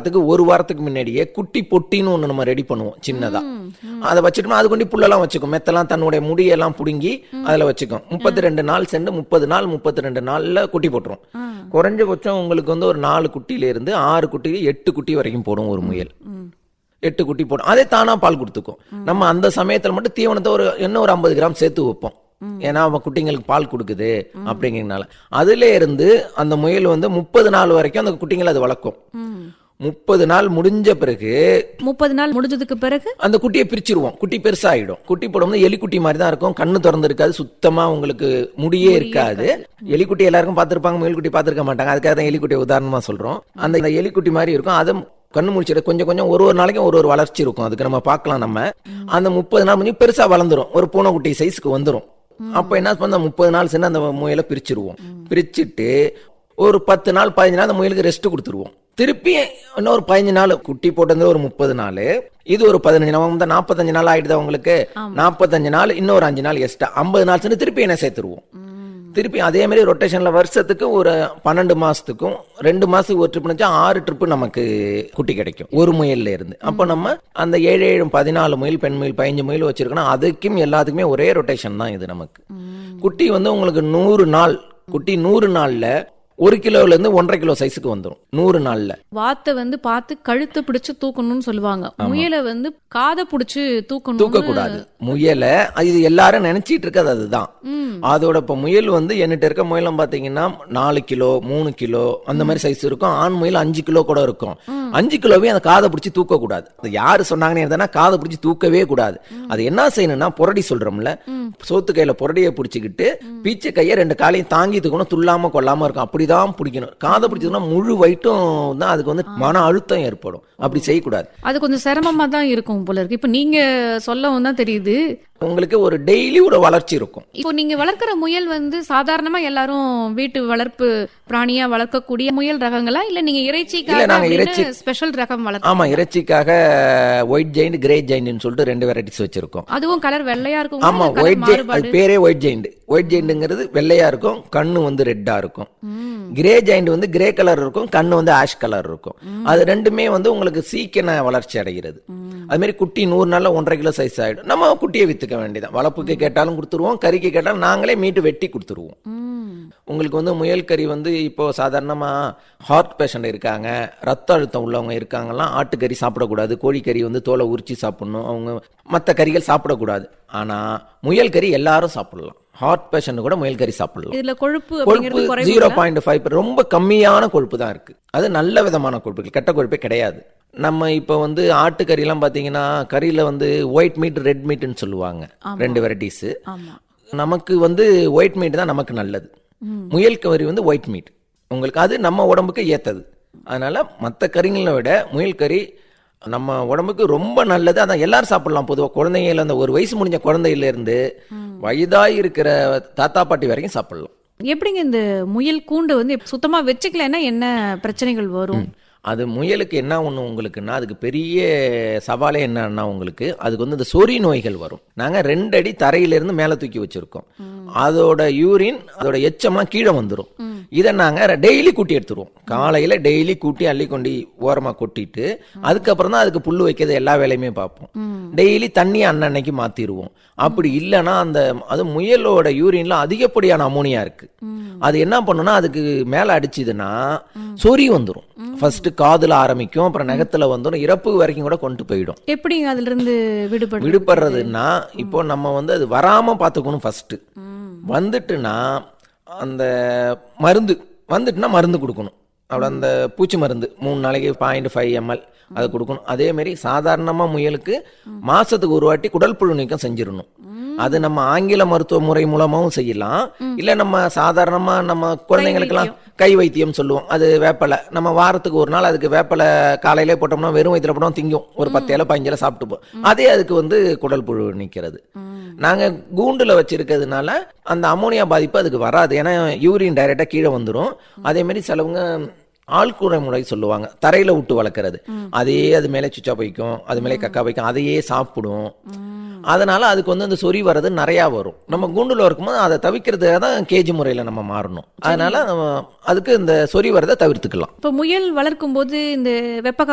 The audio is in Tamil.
வாரத்துக்கு ஒரு வாரத்துக்கு முன்னாடியே குட்டி பொட்டின்னு ஒன்று நம்ம ரெடி பண்ணுவோம் சின்னதா அதை வச்சுட்டோம்னா அது கொண்டு புல்லெல்லாம் வச்சுக்கும் மெத்தெல்லாம் தன்னுடைய முடியெல்லாம் பிடுங்கி அதில் வச்சுக்கும் முப்பத்தி ரெண்டு நாள் சென்று முப்பது நாள் முப்பத்தி ரெண்டு நாளில் குட்டி போட்டுரும் குறைஞ்சபட்சம் உங்களுக்கு வந்து ஒரு நாலு குட்டியில இருந்து ஆறு குட்டி எட்டு குட்டி வரைக்கும் போடும் ஒரு முயல் எட்டு குட்டி போடும் அதே தானா பால் கொடுத்துக்கும் நம்ம அந்த சமயத்துல மட்டும் தீவனத்தை ஒரு இன்னும் ஒரு ஐம்பது கிராம் சேர்த்து வைப்போம் ஏன்னா அவன் குட்டிங்களுக்கு பால் கொடுக்குது அப்படிங்கிறதுனால அதுல இருந்து அந்த முயல் வந்து முப்பது நாள் வரைக்கும் அந்த குட்டிங்களை அது வளர்க்கும் முப்பது நாள் முடிஞ்ச பிறகு முப்பது நாள் முடிஞ்சதுக்கு பிறகு அந்த குட்டியை பிரிச்சிருவோம் குட்டி பெருசாயிடும் குட்டி போடும்போது எலிக்குட்டி மாதிரி தான் இருக்கும் கண்ணு திறந்து இருக்காது சுத்தமா உங்களுக்கு முடியே இருக்காது எலிக்குட்டி எல்லாருக்கும் பார்த்திருப்பாங்க முயல்குட்டி பார்த்திருக்க மாட்டாங்க அதுக்காக தான் எலிக்குட்டியை உதாரணமா சொல்றோம் அந்த இந்த எலிக்குட்டி மாதிரி இருக்கும் அதை கண்ணு முடிச்சிட கொஞ்சம் கொஞ்சம் ஒரு ஒரு நாளைக்கும் ஒரு ஒரு வளர்ச்சி இருக்கும் அதுக்கு நம்ம பார்க்கலாம் நம்ம அந்த முப்பது நாள் முடிஞ்சு பெருசா வளர்ந்துரும் ஒரு பூனைக்குட்டி சைஸ்க்கு வந்துரும் அப்ப என்ன பண்ண முப்பது நாள் சென்று அந்த முயலை பிரிச்சிருவோம் பிரிச்சுட்டு ஒரு பத்து நாள் பதினஞ்சு நாள் அந்த முயலுக்கு ரெஸ்ட் கொடுத்துருவோம் திருப்பி இன்னொரு பதினஞ்சு நாள் குட்டி போட்டது ஒரு முப்பது நாள் இது ஒரு பதினஞ்சு நாள் வந்து நாற்பத்தஞ்சு நாள் ஆயிடுது உங்களுக்கு நாற்பத்தஞ்சு நாள் இன்னொரு அஞ்சு நாள் எக்ஸ்ட்ரா ஐம்பது நாள் சென்று திருப்பி என்ன சேர்த்துருவோம் திருப்பி அதே மாதிரி ரொட்டேஷன்ல வருஷத்துக்கு ஒரு பன்னெண்டு மாசத்துக்கும் ரெண்டு மாசத்துக்கு ஒரு ட்ரிப் நினைச்சா ஆறு ட்ரிப் நமக்கு குட்டி கிடைக்கும் ஒரு முயல்ல இருந்து அப்போ நம்ம அந்த ஏழு ஏழு பதினாலு முயல் பெண் முயல் பதினஞ்சு முயல் வச்சிருக்கோம்னா அதுக்கும் எல்லாத்துக்குமே ஒரே ரொட்டேஷன் தான் இது நமக்கு குட்டி வந்து உங்களுக்கு நூறு நாள் குட்டி நூறு நாள்ல ஒரு கிலோல இருந்து ஒன்றரை கிலோ சைஸுக்கு வந்துடும் நூறு நாள்ல வாத்தை வந்து பார்த்து கழுத்தை பிடிச்சு தூக்கணும்னு சொல்லுவாங்க முயலை வந்து காதை பிடிச்சு தூக்கணும் தூக்க கூடாது முயலை இது எல்லாரும் நினைச்சிட்டு இருக்கிறது அதுதான் அதோட இப்ப முயல் வந்து என்கிட்ட இருக்க முயலம் பாத்தீங்கன்னா நாலு கிலோ மூணு கிலோ அந்த மாதிரி சைஸ் இருக்கும் ஆண் முயல் அஞ்சு கிலோ கூட இருக்கும் அஞ்சு கிலோவே அந்த காதை பிடிச்சி தூக்க கூடாது அது யாரு சொன்னாங்கன்னு இருந்தா காதை பிடிச்சி தூக்கவே கூடாது அது என்ன செய்யணும்னா புரடி சொல்றோம்ல சோத்து கையில புரடியை பிடிச்சிக்கிட்டு பீச்சை கையை ரெண்டு காலையும் தாங்கி தூக்கணும் துள்ளாம கொள்ளாம இருக்கும் அப்படிதான் பிடிக்கணும் காதை பிடிச்சதுன்னா முழு வயிட்டும் தான் அதுக்கு வந்து மன அழுத்தம் ஏற்படும் அப்படி செய்யக்கூடாது அது கொஞ்சம் சிரமமா தான் இருக்கும் போல இருக்கு இப்ப நீங்க சொல்லவும் தான் தெரியுது உங்களுக்கு ஒரு டெய்லி ஒரு வளர்ச்சி இருக்கும் இப்போ நீங்க வளர்க்குற முயல் வந்து சாதாரணமா எல்லாரும் வீட்டு வளர்ப்பு பிராணியா வளர்க்கக்கூடிய முயல் ரகங்களா இல்ல நீங்க இல்ல, இறைச்சிக்காக நாங்க இறைச்சி- ஸ்பெஷல் ரகம் வளர்க்க ஆமா இறைச்சிக்காக ஒயிட் ஜெயிண்ட் கிரே ஜெயிண்ட்னு சொல்லிட்டு ரெண்டு வெரைட்டிஸ் வச்சிருக்கோம் அதுவும் கலர் வெள்ளையா இருக்கும் ஆமா ஒயிட் ஜெயிண்ட் அது பேரே ஒயிட் ஜெயிண்ட் ஒயிட் ஜெயிண்ட்ங்கிறது வெள்ளையா இருக்கும் கண்ணு வந்து ரெட்டா இருக்கும் கிரே ஜெயிண்ட் வந்து கிரே கலர் இருக்கும் கண்ணு வந்து ஆஷ் கலர் இருக்கும் அது ரெண்டுமே வந்து உங்களுக்கு சீக்கிரம் வளர்ச்சி அடைகிறது அது மாதிரி குட்டி நூறு நாள்ல ஒன்றரை கிலோ சைஸ் ஆயிடும் நம்ம குட்டியை வித்துக்க வேண்டியதான் வளர்ப்புக்கு கேட்டாலும் கொடுத்துருவோம் கறிக்கு கேட்டாலும் நாங்களே மீட்டு வெட்டி கொடுத்துருவோம் உங்களுக்கு வந்து முயல் கறி வந்து இப்போ சாதாரணமா ஹார்ட் பேஷண்ட் இருக்காங்க ரத்த அழுத்தம் உள்ளவங்க இருக்காங்கலாம் ஆட்டுக்கறி சாப்பிடக்கூடாது கோழிக்கறி வந்து தோலை உரிச்சு சாப்பிடணும் அவங்க மற்ற கறிகள் சாப்பிடக்கூடாது ஆனா முயல் கறி எல்லாரும் சாப்பிடலாம் ஹார்ட் பேஷண்ட் கூட முயல் கறி சாப்பிடலாம் இதுல கொழுப்பு கொழுப்பு அப்படிங்கிறது குறைவு ஜீரோ பாயிண்ட் ஃபைவ் ரொம்ப கம்மியான கொழுப்பு தான் இருக்கு அது நல்ல விதமான கொழுப்புகள் கெட்ட கொழுப்பே கிடையாது நம்ம இப்போ வந்து ஆட்டுக்கறிலாம் பார்த்தீங்கன்னா கறியில வந்து ஒயிட் மீட் ரெட் மீட்னு சொல்லுவாங்க ரெண்டு வெரைட்டிஸ் ஆமா நமக்கு வந்து ஒயிட் மீட் தான் நமக்கு நல்லது முயல் கறி வந்து ஒயிட் மீட் உங்களுக்கு அது நம்ம உடம்புக்கு ஏத்தது அதனால மற்ற கறிங்களை விட முயல் கறி நம்ம உடம்புக்கு ரொம்ப நல்லது அதான் எல்லாரும் சாப்பிடலாம் பொதுவாக குழந்தைங்கள அந்த ஒரு வயசு முடிஞ்ச குழந்தையில இருந்து வயதாய் இருக்கிற தாத்தா பாட்டி வரைக்கும் சாப்பிடலாம் எப்படிங்க இந்த முயல் கூண்டு வந்து சுத்தமா வச்சுக்கலைன்னா என்ன பிரச்சனைகள் வரும் அது முயலுக்கு என்ன ஒண்ணு உங்களுக்குன்னா அதுக்கு பெரிய சவாலே என்னன்னா உங்களுக்கு அதுக்கு வந்து இந்த சொறி நோய்கள் வரும் நாங்க ரெண்டு அடி தரையிலிருந்து மேல தூக்கி வச்சிருக்கோம் அதோட யூரின் அதோட எச்சம்லாம் கீழே வந்துரும் இதை நாங்க டெய்லி கூட்டி எடுத்துருவோம் காலையில டெய்லி கூட்டி அள்ளி கொண்டு ஓரமா கொட்டிட்டு அதுக்கப்புறம் தான் அதுக்கு புல்லு வைக்கிறது எல்லா வேலையுமே பார்ப்போம் டெய்லி தண்ணி அன்னன்னைக்கு மாத்திருவோம் அப்படி இல்லைன்னா அந்த அது முயலோட யூரின்ல அதிகப்படியான அமோனியா இருக்கு அது என்ன பண்ணுன்னா அதுக்கு மேல அடிச்சுதுன்னா சொறி வந்துரும் ஃபர்ஸ்ட் காதுல ஆரம்பிக்கும் அப்புறம் நகத்துல வந்துடும் இறப்பு வரைக்கும் கூட கொண்டு போயிடும் எப்படிங்க அதுல இருந்து விடுபடு விடுபடுறதுன்னா இப்போ நம்ம வந்து அது வராம பாத்துக்கணும் ஃபர்ஸ்ட் வந்துட்டுனா அந்த மருந்து வந்துட்டுனா மருந்து கொடுக்கணும் அவ்வளோ அந்த பூச்சி மருந்து மூணு நாளைக்கு பாயிண்ட் ஃபைவ் எம்எல் அதை கொடுக்கணும் அதே மாதிரி சாதாரணமா முயலுக்கு மாசத்துக்கு ஒரு வாட்டி குடல் புழு நீக்கம் செஞ்சிடணும் அது நம்ம ஆங்கில மருத்துவ முறை மூலமாவும் செய்யலாம் இல்ல நம்ம சாதாரணமா நம்ம குழந்தைங்களுக்கெல்லாம் கை வைத்தியம் சொல்லுவோம் அது வேப்பலை நம்ம வாரத்துக்கு ஒரு நாள் அதுக்கு வேப்பலை காலையிலே போட்டோம்னா வெறும் வயிற்றுல போட்டோம் திங்கும் ஒரு பத்து இலை பதினஞ்சு இலை சாப்பிட்டுப்போம் அதே அதுக்கு வந்து குடல் புழு நிக்கிறது நாங்க கூண்டுல வச்சிருக்கிறதுனால அந்த அமோனியா பாதிப்பு அதுக்கு வராது ஏன்னா யூரின் டைரக்டா கீழே வந்துரும் அதே மாதிரி சிலவங்க ஆள்கூரை முறை சொல்லுவாங்க தரையில விட்டு வளர்க்கறது அதே அது மேலே சுச்சா வைக்கும் அது மேலே கக்கா வைக்கும் அதையே சாப்பிடும் அதனால அதுக்கு வந்து அந்த சொறி வர்றது நிறையா வரும் நம்ம கூண்டுல இருக்கும்போது அதை தவிர்க்கிறதுக்காக தான் கேஜி முறையில நம்ம மாறணும் அதனால நம்ம அதுக்கு இந்த சொறி வரதை தவிர்த்துக்கலாம் இப்ப முயல் வளர்க்கும் போது இந்த வெப்ப